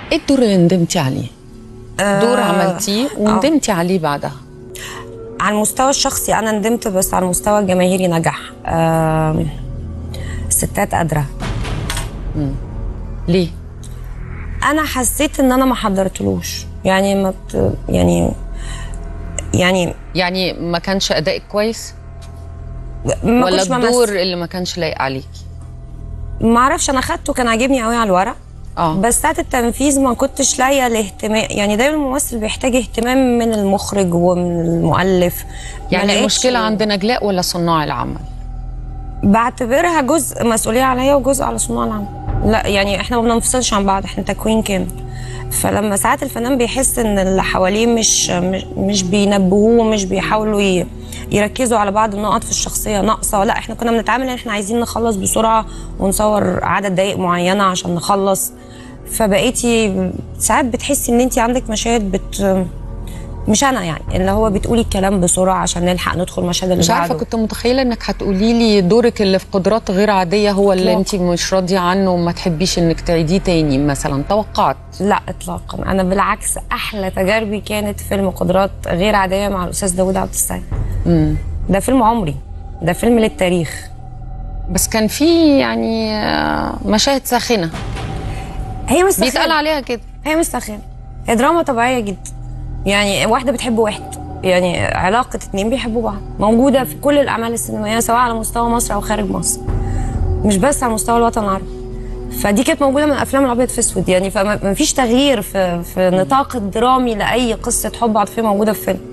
ايه الدور اللي ندمتي عليه دور آه، عملتيه وندمتي عليه بعدها على المستوى الشخصي انا ندمت بس على المستوى الجماهيري نجح آه الستات قادره ليه انا حسيت ان انا ما حضرتلوش يعني ما ت... يعني يعني يعني ما كانش ادائك كويس ما ولا كنتش بمثل. الدور اللي ما كانش لايق عليكي ما اعرفش انا خدته كان عاجبني قوي على الورق اه بس ساعه التنفيذ ما كنتش لاقيه الاهتمام يعني دايما الممثل بيحتاج اهتمام من المخرج ومن المؤلف ما يعني لقيتش- المشكله عند نجلاء ولا صناع العمل بعتبرها جزء مسؤوليه عليا وجزء على صناع العمل لا يعني احنا ما بننفصلش عن بعض احنا تكوين كامل فلما ساعات الفنان بيحس ان اللي حواليه مش مش, مش بينبهوه مش بيحاولوا ي- يركزوا على بعض النقط في الشخصيه ناقصه لا احنا كنا بنتعامل ان احنا عايزين نخلص بسرعه ونصور عدد دقائق معينه عشان نخلص فبقيتي ساعات بتحسي ان انت عندك مشاهد بت مش انا يعني اللي هو بتقولي الكلام بسرعه عشان نلحق ندخل المشهد اللي مش عارفه بعده كنت متخيله انك هتقولي لي دورك اللي في قدرات غير عاديه هو اللي إطلاقاً. انت مش راضيه عنه وما تحبيش انك تعيديه تاني مثلا توقعت لا اطلاقا انا بالعكس احلى تجاربي كانت فيلم قدرات غير عاديه مع الاستاذ داوود عبد السعيد امم ده فيلم عمري ده فيلم للتاريخ بس كان في يعني آه، مشاهد ساخنه هي مش بيتقال سخينه عليها كده هي مش سخينه هي دراما طبيعيه جدا يعني واحده بتحب واحد يعني علاقه اتنين بيحبوا بعض موجوده في كل الاعمال السينمائيه سواء على مستوى مصر او خارج مصر مش بس على مستوى الوطن العربي فدي كانت موجوده من افلام الابيض في اسود يعني فما فيش تغيير في في النطاق الدرامي لاي قصه حب عاطفيه موجوده في فيلم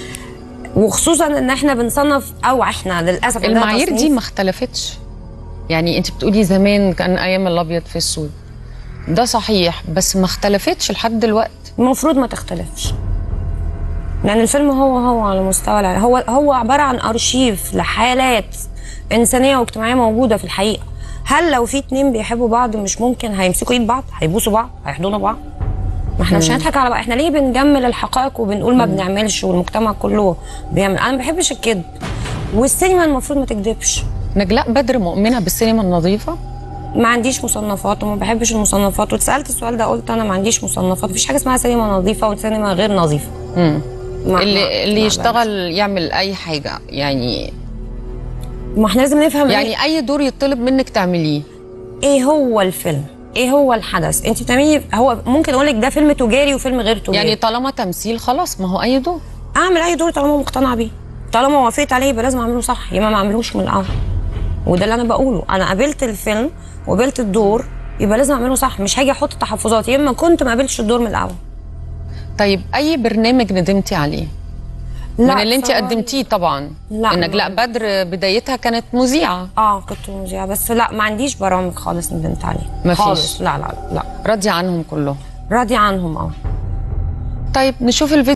وخصوصا ان احنا بنصنف او احنا للاسف عندنا المعايير دي تصنيف ما اختلفتش يعني انت بتقولي زمان كان ايام الابيض في السود ده صحيح بس ما اختلفتش لحد دلوقتي المفروض ما تختلفش لان الفيلم هو هو على مستوى الع- هو هو عباره عن ارشيف لحالات انسانيه واجتماعيه موجوده في الحقيقه هل لو في اتنين بيحبوا بعض مش ممكن هيمسكوا ايد بعض هيبوسوا بعض هيحضنوا بعض ما احنا مش هنضحك على بعض احنا ليه بنجمل الحقائق وبنقول ما بنعملش والمجتمع كله بيعمل انا ما بحبش الكذب والسينما المفروض ما تكذبش نجلاء بدر مؤمنه بالسينما النظيفه ما عنديش مصنفات وما بحبش المصنفات واتسالت السؤال ده قلت انا ما عنديش مصنفات مفيش حاجه اسمها سينما نظيفه وسينما غير نظيفه مم. ما- ما- اللي اللي ما يشتغل يعمل اي حاجه يعني ما احنا لازم نفهم يعني يعني اي دور يطلب منك تعمليه ايه هو الفيلم ايه هو الحدث انت بتعملي هو ممكن اقول لك ده فيلم تجاري وفيلم غير تجاري يعني طالما تمثيل خلاص ما هو اي دور اعمل اي دور طالما مقتنعه بيه طالما وافقت عليه يبقى لازم اعمله صح يبقى ما اعملوش من الاول وده اللي انا بقوله انا قابلت الفيلم وقابلت الدور يبقى لازم اعمله صح مش هاجي احط تحفظات يا اما كنت ما قابلتش الدور من الاول طيب اي برنامج ندمتي عليه من اللي انت بصراحة- قدمتيه طبعا لا، ان نجلاء ما- بدر بدايتها كانت مذيعه اه كنت مذيعه بس لا ما عنديش برامج خالص ندمت عليه مفيش. خالص لا لا لا راضيه عنهم كلهم راضيه عنهم اه طيب نشوف الفيديو